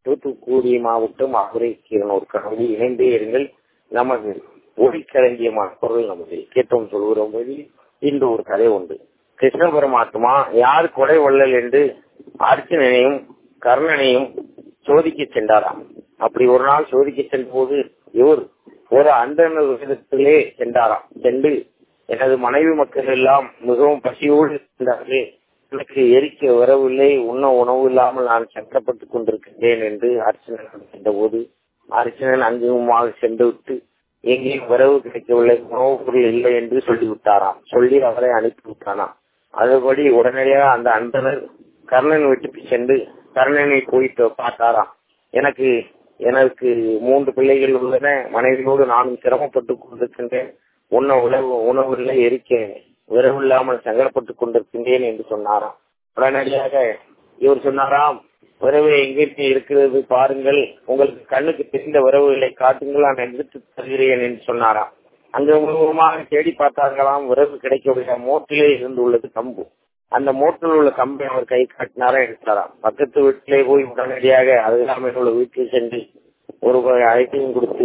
தூத்துக்குடி மாவட்டம் ஆவரைக்கீரன் ஒரு கனவு இணைந்தே இருங்கள் நமது ஒளிக்களஞ்சியமான பொருள் நமது கேட்டோம் சொல்கிறோம் போது இன்று ஒரு கதை உண்டு கிருஷ்ண பரமாத்மா யார் கொடை வள்ளல் என்று அர்ஜுனனையும் கர்ணனையும் சோதிக்க சென்றாராம் அப்படி ஒரு நாள் சோதிக்க சென்ற போது இவர் ஒரு அந்தனர் விதத்திலே சென்றாராம் சென்று எனது மனைவி மக்கள் எல்லாம் மிகவும் பசியோடு இருந்தார்களே எனக்கு எரிக்க வரவில்லை உண்ண உணவு இல்லாமல் நான் சங்கப்பட்டுக் கொண்டிருக்கின்றேன் என்று அர்ச்சனன் சென்றபோது அர்ச்சனன் அங்குமாக சென்று விட்டு எங்கேயும் வரவு கிடைக்கவில்லை உணவுப் பொருள் இல்லை என்று சொல்லிவிட்டாராம் சொல்லி அவரை அனுப்பி விட்டானாம் அதுபடி உடனடியாக அந்த அந்தனர் கர்ணன் வீட்டுக்கு சென்று கர்ணனை போயிட்டு பார்த்தாராம் எனக்கு எனக்கு மூன்று பிள்ளைகள் உள்ளன மனைவியோடு நானும் சிரமப்பட்டு கொண்டிருக்கின்றேன் உண்ண உணவு உணவுகளை எரிக்க விரவில்லாமல் சங்கடப்பட்டுக் கொண்டிருக்கின்றேன் என்று சொன்னாராம் உடனடியாக இவர் சொன்னாராம் விரவு எங்கிற்கு இருக்கிறது பாருங்கள் உங்களுக்கு கண்ணுக்கு தெரிந்த விரவுகளை காட்டுங்கள் நான் எடுத்து தருகிறேன் என்று சொன்னாராம் அங்கு முழுவதுமாக தேடி பார்த்தார்களாம் விரவு கிடைக்கவில்லை மோட்டிலே இருந்து உள்ளது கம்பு அந்த மோட்டில் உள்ள கம்பை அவர் கை காட்டினாரா எடுத்தாராம் பக்கத்து வீட்டிலே போய் உடனடியாக அருகாமையில் உள்ள வீட்டில் சென்று ஒரு அழைப்பையும் கொடுத்து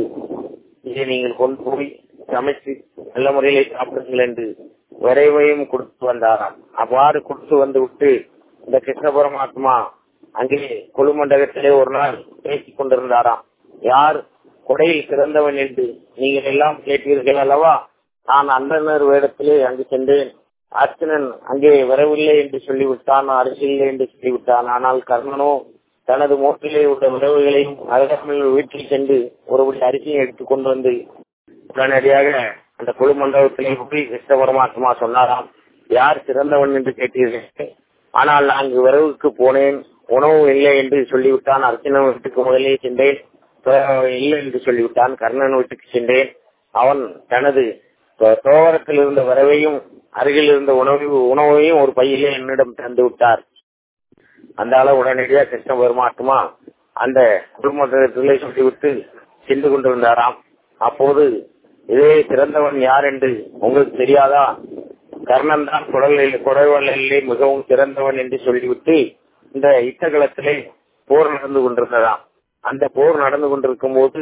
இதை நீங்கள் கொண்டு போய் சமைத்து நல்ல முறையிலே சாப்பிடுங்கள் என்று விரைவையும் கொடுத்து வந்தாராம் அவ்வாறு கொடுத்து வந்து விட்டு இந்த கிருஷ்ண பரமாத்மா அங்கே குழுமண்டகத்திலே ஒரு நாள் பேசிக் கொண்டிருந்தாராம் யார் கொடையில் சிறந்தவன் என்று நீங்கள் எல்லாம் கேட்டீர்கள் அல்லவா நான் அந்தனர் வேடத்திலே அங்கு சென்றேன் அர்ச்சனன் அங்கே வரவில்லை என்று சொல்லிவிட்டான் அரசியல் என்று சொல்லிவிட்டான் ஆனால் கர்ணனோ தனது மோட்டிலே உள்ள உறவுகளையும் அருகாமையில் வீட்டில் சென்று ஒருபடி அரிசியை எடுத்துக் கொண்டு வந்து உடனடியாக அந்த குழு மண்டபத்திலே போய் கிருஷ்ண பரமாத்மா சொன்னாராம் யார் சிறந்தவன் என்று கேட்டீர்கள் ஆனால் நான் விரவுக்கு போனேன் உணவு இல்லை என்று சொல்லிவிட்டான் அர்ச்சனன் வீட்டுக்கு முதலே சென்றேன் இல்லை என்று சொல்லிவிட்டான் கர்ணன் வீட்டுக்கு சென்றேன் அவன் தனது தோவரத்தில் இருந்த வரவையும் அருகில் இருந்த உணவு உணவையும் ஒரு பையிலே என்னிடம் தந்து விட்டார் அந்த அளவு உடனடியாக கிருஷ்ண பெருமாட்டுமா அந்த குடும்பத்திலே சொல்லிவிட்டு சென்று கொண்டிருந்தாராம் அப்போது இதே சிறந்தவன் யார் என்று உங்களுக்கு தெரியாதா கர்ணன் தான் குடலில் குடவல்லிலே மிகவும் சிறந்தவன் என்று சொல்லிவிட்டு இந்த யுத்தகலத்திலே போர் நடந்து கொண்டிருந்ததாம் அந்த போர் நடந்து கொண்டிருக்கும் போது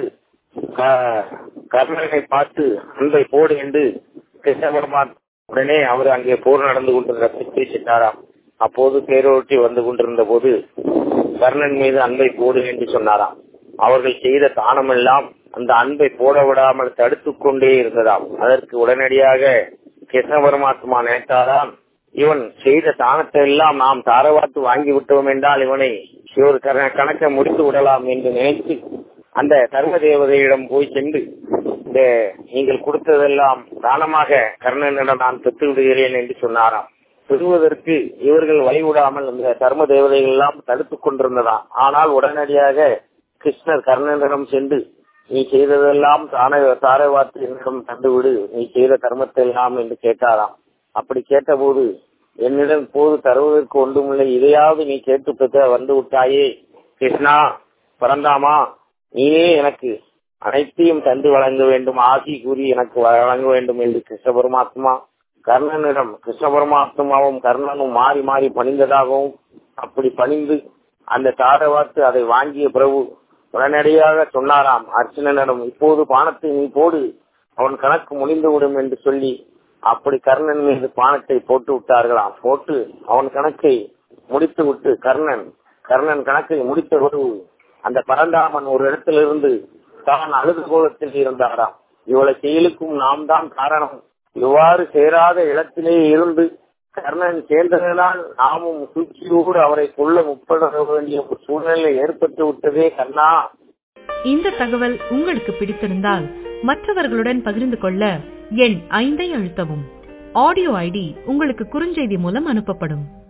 கர்ணனை பார்த்து அன்பை போடு என்று கிருஷ்ண பெருமான் உடனே அவர் அங்கே போர் நடந்து கொண்டிருந்த ரசித்து சென்றாராம் அப்போது பேரோட்டி வந்து கொண்டிருந்த போது கர்ணன் மீது அன்பை போடு என்று சொன்னாராம் அவர்கள் செய்த தானம் எல்லாம் அந்த அன்பை போட விடாமல் தடுத்து கொண்டே இருந்ததாம் அதற்கு உடனடியாக கிருஷ்ண பரமாத்மா நினைத்தாராம் இவன் செய்த தானத்தை எல்லாம் நாம் தாரவாத்து வாங்கி விட்டோம் என்றால் இவனை ஒரு கணக்கை முடித்து விடலாம் என்று நினைத்து அந்த சர்வ தேவதையிடம் போய் சென்று இந்த நீங்கள் கொடுத்ததெல்லாம் தானமாக கர்ணனிடம் நான் பெற்று விடுகிறேன் என்று சொன்னாராம் பெறுவதற்கு இவர்கள் வழிவிடாமல் அந்த தர்ம தேவதைகள் எல்லாம் தடுத்துக் கொண்டிருந்ததாம் ஆனால் உடனடியாக கிருஷ்ணர் கர்ணனிடம் சென்று நீ செய்ததெல்லாம் தான தாரை வார்த்தை என்னிடம் தந்துவிடு நீ செய்த தர்மத்தை எல்லாம் என்று கேட்டாராம் அப்படி கேட்டபோது என்னிடம் போது தருவதற்கு ஒன்றுமில்லை இதையாவது நீ கேட்டு பெற்ற வந்து விட்டாயே கிருஷ்ணா பரந்தாமா நீயே எனக்கு அனைத்தையும் தந்து வழங்க வேண்டும் ஆசி கூறி எனக்கு வழங்க வேண்டும் என்று கிருஷ்ண பரமாத்மா கர்ணனிடம் கிருஷ்ண பரமாத்மாவும் கர்ணனும் மாறி மாறி பணிந்ததாகவும் அப்படி பணிந்து அந்த தாரவாத்து அதை வாங்கிய பிரபு உடனடியாக சொன்னாராம் அர்ச்சனனிடம் இப்போது பானத்தை நீ போடு அவன் கணக்கு முடிந்துவிடும் என்று சொல்லி அப்படி கர்ணன் மீது பானத்தை போட்டு விட்டார்களாம் போட்டு அவன் கணக்கை முடித்து விட்டு கர்ணன் கர்ணன் கணக்கை முடித்த ஒரு அந்த பரந்தாமன் ஒரு இடத்திலிருந்து தான் அழுது கோலத்தில் இருந்தாராம் இவ்வளவு செயலுக்கும் நாம் தான் காரணம் இவ்வாறு சேராத இடத்திலே இருந்து கர்ணன் சேர்ந்ததனால் நாமும் சூழ்ச்சியோடு அவரை கொள்ள முற்பட வேண்டிய ஒரு சூழ்நிலை ஏற்பட்டு விட்டதே கர்ணா இந்த தகவல் உங்களுக்கு பிடித்திருந்தால் மற்றவர்களுடன் பகிர்ந்து கொள்ள எண் ஐந்தை அழுத்தவும் ஆடியோ ஐடி உங்களுக்கு குறுஞ்செய்தி மூலம் அனுப்பப்படும்